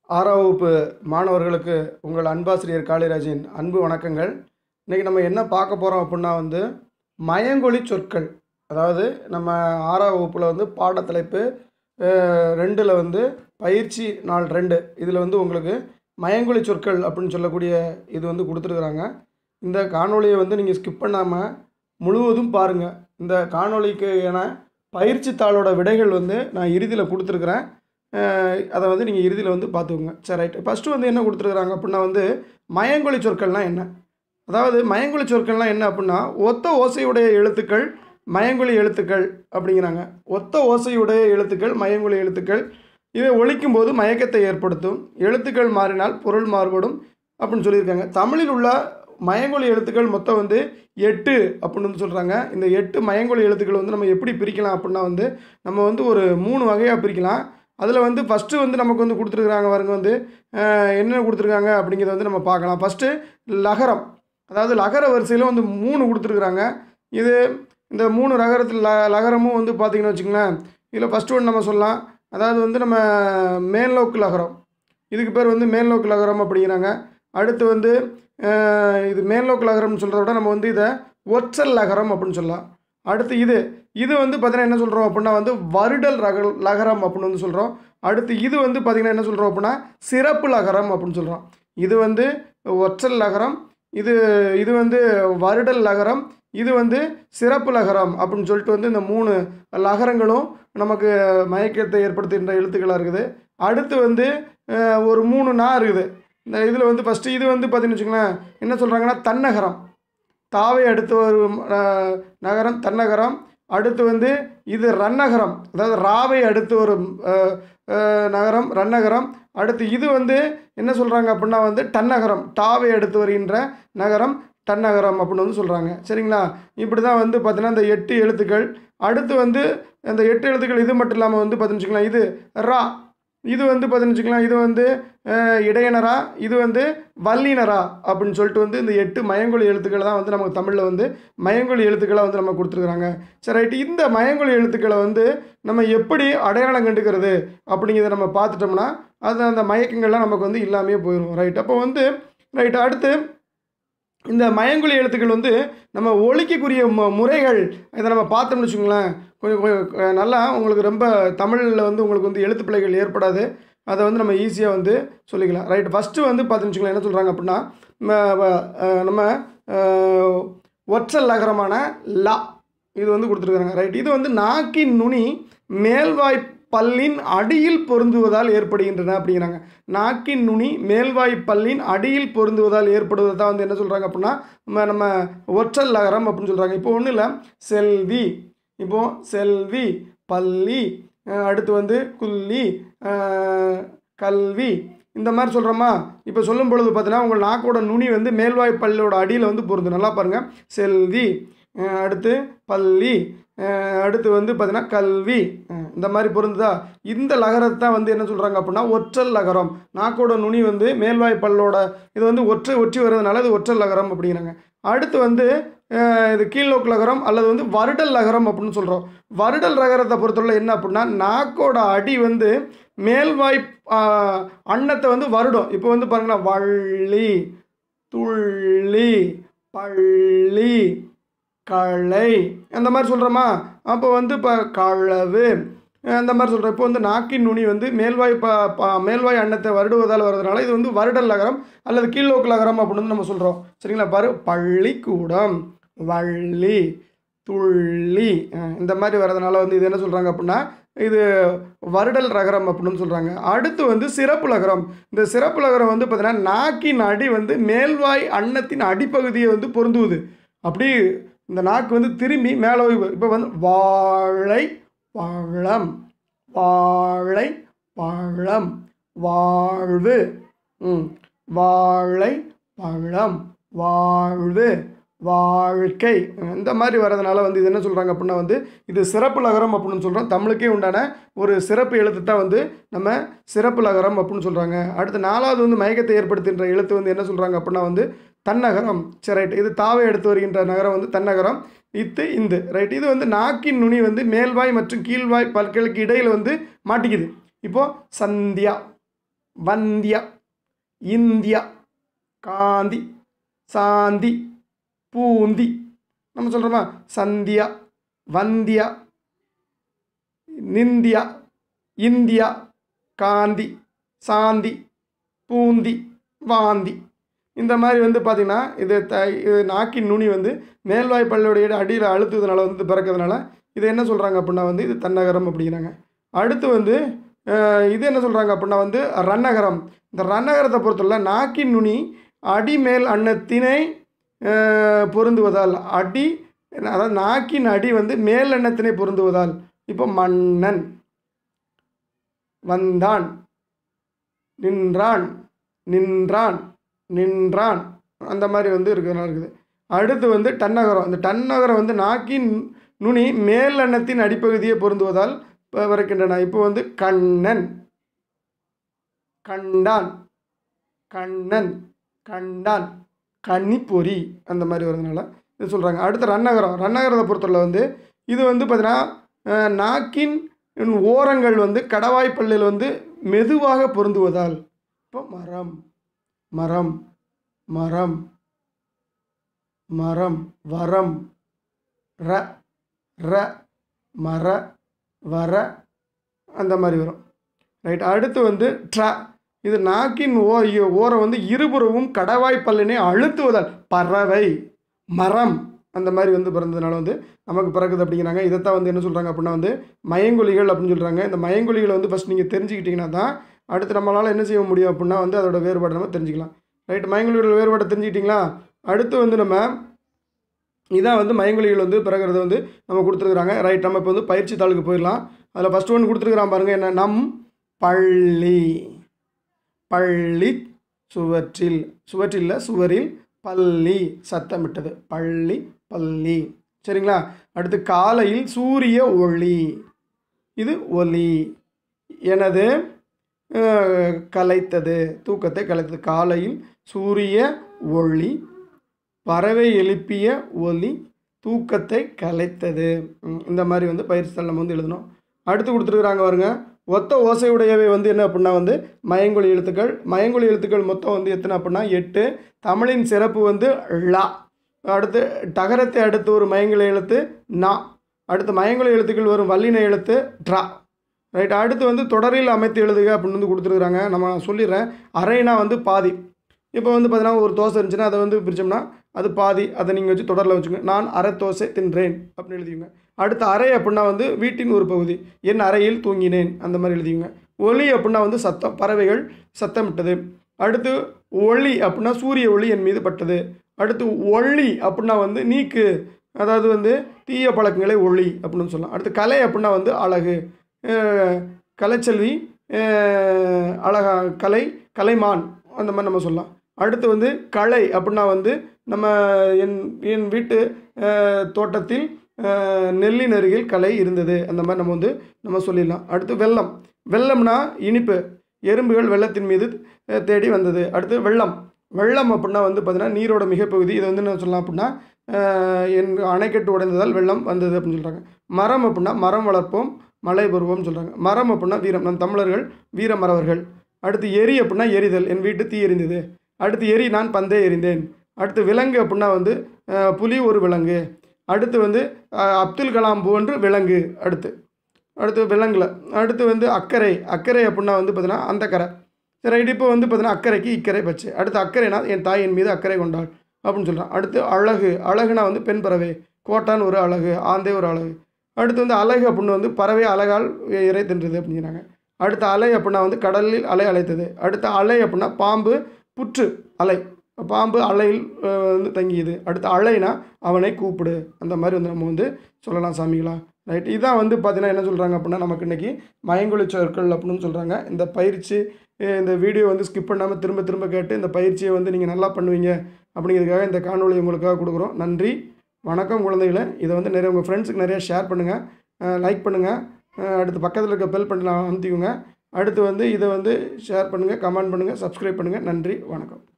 ஆறாம் வகுப்பு மாணவர்களுக்கு உங்கள் அன்பாசிரியர் காளிராஜின் அன்பு வணக்கங்கள் இன்றைக்கி நம்ம என்ன பார்க்க போகிறோம் அப்படின்னா வந்து மயங்கொலி சொற்கள் அதாவது நம்ம ஆறாம் வகுப்பில் வந்து பாடத்தலைப்பு ரெண்டில் வந்து பயிற்சி நாள் ரெண்டு இதில் வந்து உங்களுக்கு மயங்கொலி சொற்கள் அப்படின்னு சொல்லக்கூடிய இது வந்து கொடுத்துருக்குறாங்க இந்த காணொளியை வந்து நீங்கள் ஸ்கிப் பண்ணாமல் முழுவதும் பாருங்கள் இந்த காணொளிக்கு என பயிற்சி தாளோட விடைகள் வந்து நான் இறுதியில் கொடுத்துருக்குறேன் அஹ் அதை வந்து நீங்கள் இறுதியில் வந்து பார்த்துக்கோங்க சரி ரைட் ஃபஸ்ட்டு வந்து என்ன கொடுத்துருக்குறாங்க அப்படின்னா வந்து மயங்கொலி சொற்கள்னால் என்ன அதாவது மயங்கொலி சொற்கள்லாம் என்ன அப்படின்னா ஒத்த ஓசையுடைய எழுத்துக்கள் மயங்கொலி எழுத்துக்கள் அப்படிங்கிறாங்க ஒத்த ஓசையுடைய எழுத்துக்கள் மயங்கொலி எழுத்துக்கள் இவை ஒழிக்கும் போது மயக்கத்தை ஏற்படுத்தும் எழுத்துக்கள் மாறினால் பொருள் மாறுபடும் அப்படின்னு சொல்லியிருக்காங்க தமிழில் உள்ள மயங்கொலி எழுத்துக்கள் மொத்தம் வந்து எட்டு அப்படின்னு வந்து சொல்கிறாங்க இந்த எட்டு மயங்கொலி எழுத்துக்கள் வந்து நம்ம எப்படி பிரிக்கலாம் அப்படின்னா வந்து நம்ம வந்து ஒரு மூணு வகையாக பிரிக்கலாம் அதில் வந்து ஃபஸ்ட்டு வந்து நமக்கு வந்து கொடுத்துருக்குறாங்க பாருங்க வந்து அஹ், என்ன கொடுத்துருக்காங்க அப்படிங்கிறத வந்து நம்ம பார்க்கலாம் ஃபஸ்ட்டு லகரம் அதாவது லகர வரிசையில் வந்து மூணு கொடுத்துருக்குறாங்க இது இந்த மூணு லகரத்தில் ல லகரமும் வந்து பார்த்திங்கன்னு வச்சுங்களேன் இதில் ஃபஸ்ட்டு ஒன்று நம்ம சொல்லலாம் அதாவது வந்து நம்ம மேல்நோக்கு லகரம் இதுக்கு பேர் வந்து மேல்நோக்கு லகரம் அப்படிங்கிறாங்க அடுத்து வந்து அஹ், இது மேல்நோக்கு லகரம்னு சொல்கிறத விட நம்ம வந்து இதை ஒற்றல் லகரம் அப்படின்னு சொல்லலாம் அடுத்து இது இது வந்து பார்த்தீங்கன்னா என்ன சொல்கிறோம் அப்படின்னா வந்து வருடல் ரக லகரம் அப்படின்னு வந்து சொல்கிறோம் அடுத்து இது வந்து பார்த்திங்கன்னா என்ன சொல்கிறோம் அப்படின்னா சிறப்பு லகரம் அப்படின்னு சொல்கிறோம் இது வந்து ஒற்றல் லகரம் இது இது வந்து வருடல் லகரம் இது வந்து சிறப்பு லகரம் அப்படின்னு சொல்லிட்டு வந்து இந்த மூணு லகரங்களும் நமக்கு மயக்கத்தை ஏற்படுத்துகின்ற எழுத்துக்களாக இருக்குது அடுத்து வந்து அஹ், ஒரு மூணு நா இருக்குது இந்த இதில் வந்து ஃபஸ்ட்டு இது வந்து பார்த்தீங்கன்னு வச்சுங்களேன் என்ன சொல்கிறாங்கன்னா தன்னகரம் தாவை அடுத்து வரும் அஹ், நகரம் தன்னகரம் அடுத்து வந்து இது ரன்னகரம் அதாவது ராவை அடுத்து வரும் அஹ், அஹ், நகரம் ரன்னகரம் அடுத்து இது வந்து என்ன சொல்கிறாங்க அப்படின்னா வந்து டன்னகரம் டாவை அடுத்து வருகின்ற நகரம் டன்னகரம் அப்படின்னு வந்து சொல்கிறாங்க சரிங்களா இப்படி தான் வந்து பார்த்தீங்கன்னா இந்த எட்டு எழுத்துக்கள் அடுத்து வந்து இந்த எட்டு எழுத்துக்கள் இது மட்டும் இல்லாமல் வந்து பார்த்தீங்கன்னு வச்சுக்கலாம் இது ரா இது வந்து பார்த்தீங்கன்னு வச்சுக்கலாம் இது வந்து அஹ், இடையனரா இது வந்து வல்லினரா அப்படின்னு சொல்லிட்டு வந்து இந்த எட்டு மயங்கொலி எழுத்துக்களை தான் வந்து நமக்கு தமிழில் வந்து மயங்கொலி எழுத்துக்களை வந்து நம்ம கொடுத்துருக்குறாங்க சரி ரைட்டு இந்த மயங்கொலி எழுத்துக்களை வந்து நம்ம எப்படி அடையாளம் கண்டுக்கிறது அப்படிங்கிறத நம்ம பார்த்துட்டோம்னா அது அந்த மயக்கங்கள்லாம் நமக்கு வந்து இல்லாமையே போயிடும் ரைட் அப்போ வந்து ரைட் அடுத்து இந்த மயங்கொலி எழுத்துக்கள் வந்து நம்ம ஒழிக்கக்கூடிய மு முறைகள் இதை நம்ம பார்த்தோம்னு வச்சுங்களேன் கொஞ்சம் கொஞ்சம் அஹ், நல்லா உங்களுக்கு ரொம்ப தமிழில் வந்து உங்களுக்கு வந்து எழுத்து பிழைகள் ஏற்படாது அதை வந்து நம்ம ஈஸியாக வந்து சொல்லிக்கலாம் ரைட் ஃபஸ்ட்டு வந்து பார்த்துன்னு வச்சுங்களேன் என்ன சொல்கிறாங்க அப்படின்னா ம- வ- அஹ், நம்ம அஹ், ஒற்றல் நகரமான லா இது வந்து கொடுத்துருக்குறாங்க ரைட் இது வந்து நாக்கின் நுனி மேல்வாய் பல்லின் அடியில் பொருந்துவதால் ஏற்படுகின்றன அப்படிங்கிறாங்க நாக்கின் நுனி மேல்வாய் பல்லின் அடியில் பொருந்துவதால் ஏற்படுவதை தான் வந்து என்ன சொல்கிறாங்க அப்படின்னா நம்ம நம்ம ஒற்றல் நகரம் அப்படின்னு சொல்கிறாங்க இப்போ ஒன்றும் இல்லை செல்வி இப்போ செல்வி பள்ளி அஹ் அடுத்து வந்து குல்லி அஹ் கல்வி இந்த மாதிரி சொல்கிறோமா இப்போ சொல்லும் பொழுது பார்த்தீங்கன்னா உங்கள் நாக்கோட நுனி வந்து மேல்வாய் பல்லோட அடியில் வந்து பொருந்தும் நல்லா பாருங்கள் செல்வி அஹ் அடுத்து பள்ளி அஹ் அடுத்து வந்து பார்த்தீங்கன்னா கல்வி அஹ் இந்த மாதிரி பொருந்துதா இந்த லகரத்தை தான் வந்து என்ன சொல்கிறாங்க அப்படின்னா ஒற்றல் லகரம் நாக்கோட நுனி வந்து மேல்வாய் பல்லோட இது வந்து ஒற்றை ஒற்றி வர்றதுனால இது ஒற்றல் லகரம் அப்படிங்கிறாங்க அடுத்து வந்து அஹ் இது கீழ்நோக்கு லகரம் அல்லது வந்து வருடல் லகரம் அப்படின்னு சொல்கிறோம் வருடல் லகரத்தை பொறுத்தவரை என்ன அப்படின்னா நாக்கோட அடி வந்து மேல்வாய் ஆஹ், அன்னத்தை வந்து வருடம் இப்போ வந்து பாருங்கன்னா வள்ளி துள்ளி பள்ளி களை அந்த மாதிரி சொல்கிறோமா அப்போ வந்து இப்போ களவு அந்த மாதிரி சொல்கிறோம் இப்போ வந்து நாக்கின் நுனி வந்து மேல்வாய் ப ப- மேல்வாய் அன்னத்தை வருடுவதால் வர்றதுனால இது வந்து வருடல் நகரம் அல்லது கீழ்நோக்கு நகரம் அப்படின்னு வந்து நம்ம சொல்கிறோம் சரிங்களா பாரு பள்ளிக்கூடம் வள்ளி துள்ளி அஹ் இந்த மாதிரி வர்றதுனால வந்து இது என்ன சொல்கிறாங்க அப்படின்னா இது வருடல் ரகரம் அப்படின்னு சொல்கிறாங்க அடுத்து வந்து சிறப்பு லகரம் இந்த சிறப்பு லகரம் வந்து பார்த்தீங்கன்னா நாக்கின் அடி வந்து மேல்வாய் அன்னத்தின் அடிப்பகுதியை வந்து பொருந்துவது அப்படி இந்த நாக்கு வந்து திரும்பி மேலே இப்போ வந்து வாழை பழம் வாழை பழம் வாழ்வு ம் வாழை பழம் வாழ்வு வாழ்க்கை இந்த மாதிரி வர்றதுனால வந்து இது என்ன சொல்கிறாங்க அப்படின்னா வந்து இது சிறப்பு லகரம் அப்படின்னு சொல்கிறோம் தமிழுக்கே உண்டான ஒரு சிறப்பு எழுத்து தான் வந்து நம்ம சிறப்பு லகரம் அப்படின்னு சொல்கிறாங்க அடுத்து நாலாவது வந்து மயக்கத்தை ஏற்படுத்துகின்ற எழுத்து வந்து என்ன சொல்கிறாங்க அப்படின்னா வந்து தன்னகரம் சரி ரைட் இது தாவை எடுத்து வருகின்ற நகரம் வந்து தன்னகரம் இத்து இந்து ரைட் இது வந்து நாக்கின் நுனி வந்து மேல்வாய் மற்றும் கீழ்வாய் பற்களுக்கு இடையில் வந்து மாட்டிக்குது இப்போது சந்தியா வந்திய இந்திய காந்தி சாந்தி பூந்தி நம்ம சொல்கிறோமா சந்தியா வந்தியா நிந்தியா இந்தியா காந்தி சாந்தி பூந்தி வாந்தி இந்த மாதிரி வந்து பார்த்திங்கன்னா இது த இது நாக்கின் நுனி வந்து மேல்வாய் பல்லுடைய அடியில் அழுத்துறதுனால வந்து பிறக்கிறதுனால இது என்ன சொல்கிறாங்க அப்படின்னா வந்து இது தன்னகரம் அப்படிங்கிறாங்க அடுத்து வந்து அஹ், இது என்ன சொல்கிறாங்க அப்படின்னா வந்து ரன்னகரம் இந்த ரன்னகரத்தை பொறுத்தவரை நாக்கின் நுனி அடிமேல் அன்னத்தினை அஹ், பொருந்துவதால் அடி அதாவது நாக்கின் அடி வந்து மேல் அன்னத்தினை பொருந்துவதால் இப்போ மன்னன் வந்தான் நின்றான் நின்றான் நின்றான் அந்த மாதிரி வந்து இருக்கிறதுனால இருக்குது அடுத்து வந்து டன்னகரம் இந்த டன்னகரம் வந்து நாக்கின் நுனி மேல் அன்னத்தின் அடிப்பகுதியை பொருந்துவதால் ப- பிறக்கின்றன இப்போ வந்து கண்ணன் கண்டான் கண்ணன் கண்டான் கன்னிப்பொறி அந்த மாதிரி வரதுனால இது சொல்கிறாங்க அடுத்து ரன்னகரம் ரன்னகரத்தை பொறுத்தவரை வந்து இது வந்து பார்த்தீங்கன்னா அஹ், நாக்கின் ஓரங்கள் வந்து கடவாய் பல்லில் வந்து மெதுவாக பொருந்துவதால் இப்போ மரம் மரம் மரம் மரம் வரம் ர ர மர வர அந்த மாதிரி வரும் ரைட் அடுத்து வந்து ட்ர இது நாக்கின் ஓ இ- ஓரம் வந்து இருபுறமும் கடவாய் பல்லினை அழுத்துவதால் பறவை மரம் அந்த மாதிரி வந்து பிறந்ததுனால வந்து நமக்கு பிறகுது அப்படிங்கிறாங்க இதைத்தான் வந்து என்ன சொல்கிறாங்க அப்படின்னா வந்து மயங்கொலிகள் அப்படின்னு சொல்கிறாங்க இந்த மயங்கொலிகளை வந்து ஃபஸ்ட் நீங்கள் தெரிஞ்சுக்கிட்டிங்கன்னா தான் அடுத்து நம்மளால் என்ன செய்ய முடியும் அப்படின்னா வந்து அதோட வேறுபாடு நம்ம தெரிஞ்சுக்கலாம் ரைட் மயங்கொலிகளோட வேறுபாடை தெரிஞ்சுக்கிட்டிங்களா அடுத்து வந்து நம்ம இதான் வந்து மயங்கொலிகள் வந்து பிறகுறது வந்து நம்ம கொடுத்துருக்குறாங்க ரைட் நம்ம இப்போ வந்து பயிற்சி தாளுக்கு போயிடலாம் அதில் ஃபஸ்ட் ஒன்று கொடுத்துருக்குறான் பாருங்கள் என்ன நம் பள்ளி பள்ளி சுவற்றில் சுவற்றில் சுவரில் பள்ளி சத்தமிட்டது பள்ளி பள்ளி சரிங்களா அடுத்து காலையில் சூரிய ஒளி இது ஒலி எனது அஹ், கலைத்தது தூக்கத்தை கலைத்தது காலையில் சூரிய ஒளி பறவை எழுப்பிய ஒலி தூக்கத்தை கலைத்தது ம், இந்த மாதிரி வந்து பயிற்சி தாள் நம்ம வந்து எழுதணும் அடுத்து கொடுத்துருக்குறாங்க பாருங்க ஒத்த ஓசையுடையவை வந்து என்ன அப்படின்னா வந்து மயங்கொலி எழுத்துக்கள் மயங்கொலி எழுத்துக்கள் மொத்தம் வந்து எத்தனை அப்படின்னா எட்டு தமிழின் சிறப்பு வந்து ழா அடுத்து டகரத்தை அடுத்து ஒரு மயங்கொலி எழுத்து நா அடுத்து மயங்கொலி எழுத்துக்கள் வரும் வல்லின எழுத்து ட்ரா ரைட் அடுத்து வந்து தொடரில் அமைத்து எழுதுக அப்படின்னு வந்து கொடுத்துருக்குறாங்க நம்ம சொல்லிடுறேன் அரைனா வந்து பாதி இப்போ வந்து பார்த்தீங்கன்னா ஒரு தோசை இருந்துச்சுன்னா அதை வந்து பிரித்தோம்னா அது பாதி அதை நீங்கள் வச்சு தொடரில் வச்சுக்கோங்க நான் அரை தோசை தின்றேன் அப்படின்னு எழுதிங்க அடுத்து அறை அப்படின்னா வந்து வீட்டின் ஒரு பகுதி என் அறையில் தூங்கினேன் அந்த மாதிரி எழுதிங்க ஒளி அப்படின்னா வந்து சத்தம் பறவைகள் சத்தமிட்டது அடுத்து ஒளி அப்படின்னா சூரிய ஒளி என் மீது பட்டது அடுத்து ஒளி அப்படின்னா வந்து நீக்கு அதாவது வந்து தீய பழக்கங்களை ஒளி அப்படின்னு சொல்லலாம் அடுத்து கலை அப்படின்னா வந்து அழகு அஹ் கலைச்செல்வி அஹ் அழகா கலை கலைமான் அந்த மாதிரி நம்ம சொல்லலாம் அடுத்து வந்து களை அப்படின்னா வந்து நம்ம என் என் வீட்டு அஹ், தோட்டத்தில் அஹ், நெல்லின் அருகில் களை இருந்தது அந்த மாதிரி நம்ம வந்து நம்ம சொல்லிடலாம் அடுத்து வெள்ளம் வெள்ளம்னா இனிப்பு எறும்புகள் வெள்ளத்தின் மீது அஹ், தேடி வந்தது அடுத்து வெள்ளம் வெள்ளம் அப்படின்னா வந்து பார்த்தீங்கன்னா நீரோட மிகப்பகுதி இது வந்து என்ன சொல்லலாம் அப்படின்னா அஹ், என் அணைக்கட்டு உடைந்ததால் வெள்ளம் வந்தது அப்படின்னு சொல்கிறாங்க மரம் அப்படின்னா மரம் வளர்ப்போம் மழை பெறுவோம்னு சொல்கிறாங்க மரம் அப்படின்னா வீரம் நம் தமிழர்கள் வீரமறவர்கள் அடுத்து எரி அப்படின்னா எரிதல் என் வீட்டு தீ எரிந்தது அடுத்து எரி நான் பந்தே எறிந்தேன் அடுத்து விலங்கு அப்படின்னா வந்து அஹ், புலி ஒரு விலங்கு அடுத்து வந்து அஹ், அப்துல் கலாம் போன்று விலங்கு அடுத்து அடுத்து விலங்குல அடுத்து வந்து அக்கறை அக்கறை அப்படின்னா வந்து பார்த்தீங்கன்னா அந்த கரை சரி ரைட் இப்போ வந்து பார்த்தீங்கன்னா அக்கறைக்கு இக்கரை பச்சை அடுத்து அக்கறைனா என் தாய் என் மீது அக்கறை கொண்டாள் அப்படின்னு சொல்கிறான் அடுத்து அழகு அழகுனா வந்து பெண் பறவை கோட்டான் ஒரு அழகு ஆந்தே ஒரு அழகு அடுத்து வந்து அழகு அப்படின்னு வந்து பறவை அழகால் இறை தின்றது அப்படிங்கிறாங்க அடுத்து அலை அப்படின்னா வந்து கடலில் அலை அலைத்தது அடுத்து அலை அப்படின்னா பாம்பு புற்று அலை பாம்பு அலையில் அஹ், வந்து தங்கியது அடுத்து அலைனா அவனை கூப்பிடு அந்த மாதிரி வந்து நம்ம வந்து சொல்லலாம் சாமிகளா ரைட் இதான் வந்து பார்த்தீங்கன்னா என்ன சொல்கிறாங்க அப்படின்னா நமக்கு இன்றைக்கி மயங்கொலி சொற்கள் அப்படின்னு சொல்கிறாங்க இந்த பயிற்சி அஹ், இந்த வீடியோ வந்து ஸ்கிப் பண்ணாமல் திரும்ப திரும்ப கேட்டு இந்த பயிற்சியை வந்து நீங்கள் நல்லா பண்ணுவீங்க அப்படிங்கிறதுக்காக இந்த காணொளி உங்களுக்காக கொடுக்குறோம் நன்றி வணக்கம் குழந்தைகளே இதை வந்து நிறைய உங்கள் ஃப்ரெண்ட்ஸுக்கு நிறைய ஷேர் பண்ணுங்கள் லைக் பண்ணுங்கள் அடுத்து பக்கத்தில் இருக்க பெல் பட்டனை அமுத்திக்கோங்க அடுத்து வந்து இதை வந்து ஷேர் பண்ணுங்கள் கமெண்ட் பண்ணுங்கள் சப்ஸ்கிரைப் பண்ணுங்கள் நன்றி வணக்கம்